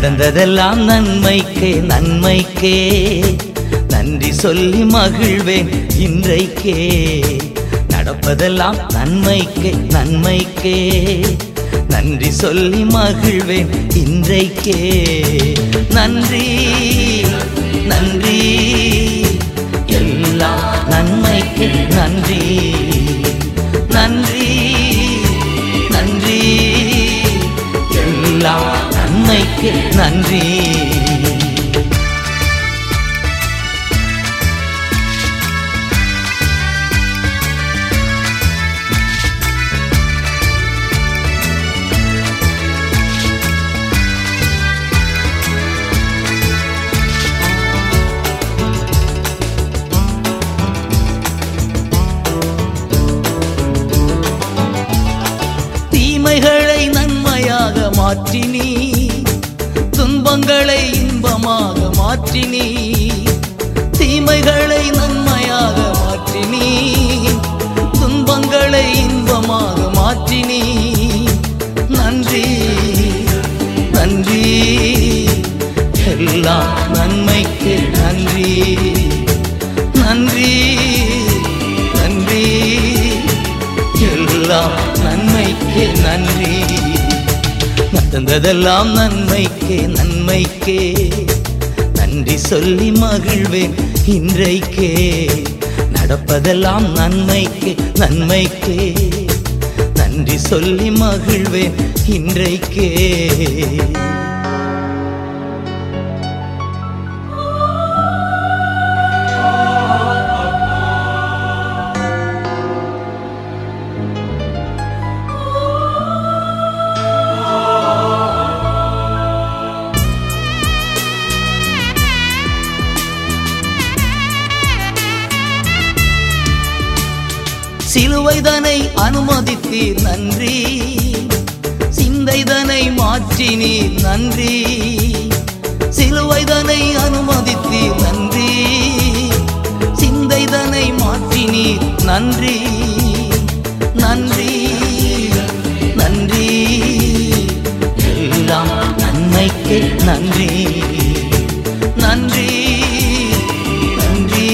நடந்ததெல்லாம் நன்மைக்கே நன்மைக்கே நன்றி சொல்லி மகிழ்வேன் இன்றைக்கே நடப்பதெல்லாம் நன்மைக்கே நன்மைக்கே நன்றி சொல்லி மகிழ்வேன் இன்றைக்கே நன்றி நன்றி எல்லாம் நன்மைக்கு நன்றி நன்றி நன்றி எல்லாம் நன்மைக்கு நன்றி தீமைகளை நன்மையாக மாற்றினி துன்பங்களை இன்பமாக மாற்றினி தீமைகளை நன்மையாக மாற்றினி துன்பங்களை இன்பமாக மாற்றினி நன்றி நன்றி எல்லாம் நன்மைக்கு நன்றி நன்றி நன்றி எல்லாம் நன்மைக்கு நன்றி நடந்ததெல்லாம் நன்மைக்கே நன்மைக்கே நன்றி சொல்லி மகிழ்வேன் இன்றைக்கே நடப்பதெல்லாம் நன்மைக்கே நன்மைக்கே நன்றி சொல்லி மகிழ்வேன் இன்றைக்கே சிலுவைதனை அனுமதித்தீர் நன்றி சிந்தைதனை மாற்றினீர் நன்றி சிலுவைதனை அனுமதித்தீர் நன்றி சிந்தைதனை மாற்றினீர் நன்றி நன்றி நன்றி எல்லாம் நன்மைக்கு நன்றி நன்றி நன்றி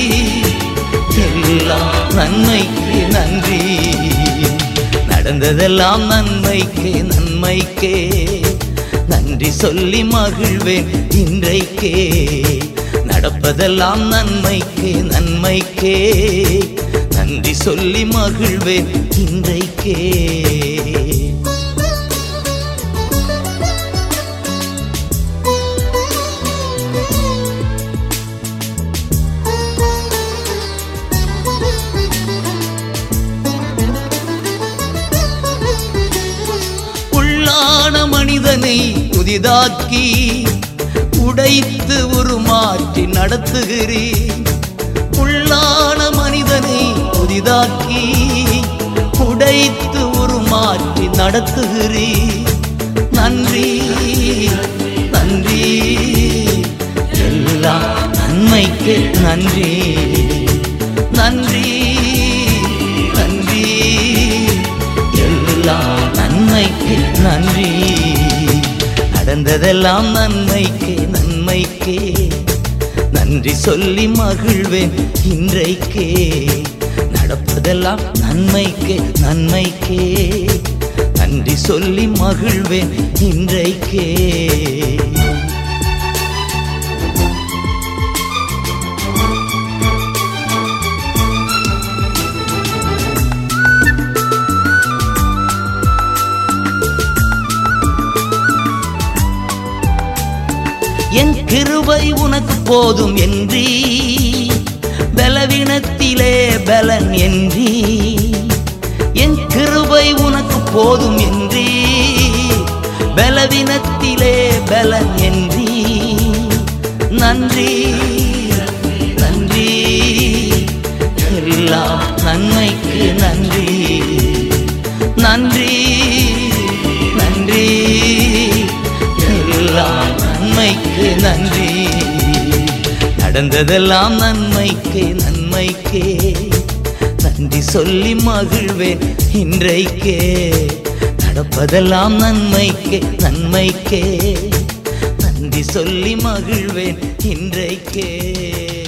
எல்லாம் நன்மைக்கு நன்றி நடந்ததெல்லாம் நன்மைக்கு நன்மைக்கே நன்றி சொல்லி மகிழ்வேன் இன்றைக்கே நடப்பதெல்லாம் நன்மைக்கு நன்மைக்கே நன்றி சொல்லி மகிழ்வேன் இன்றைக்கே உள்ளான மனிதனை புதிதாக்கி உடைத்து உருமாற்றி நடத்துகிறேன் உள்ளான மனிதனை புதிதாக்கி உடைத்து உருமாற்றி நடத்துகிறேன் நன்றி நன்றி எல்லாம் நன்மைக்கு நன்றி நன்றி நன்றி எல்லாம் நன்மைக்கு நன்றி நடந்ததெல்லாம் நன்மைக்கு நன்மைக்கே நன்றி சொல்லி மகிழ்வேன் இன்றைக்கே நடப்பதெல்லாம் நன்மைக்கு நன்மைக்கே நன்றி சொல்லி மகிழ்வேன் இன்றைக்கே என் கிருபை உனக்கு போதும் என்றீ பலவீனத்திலே பலன் என்றீ என் கிருபை உனக்கு போதும் என்றீ பலவீனத்திலே பலன் என்றீ நன்றி நன்றி எல்லாம் நன்மைக்கு நன்றி நன்றி நன்றி எல்லாம் நன்மைக்கு நன்றி நடந்ததெல்லாம் நன்மைக்கு நன்மைக்கே நன்றி சொல்லி மகிழ்வேன் இன்றைக்கே நடப்பதெல்லாம் நன்மைக்கே நன்மைக்கே சொல்லி மகிழ்வேன் இன்றைக்கே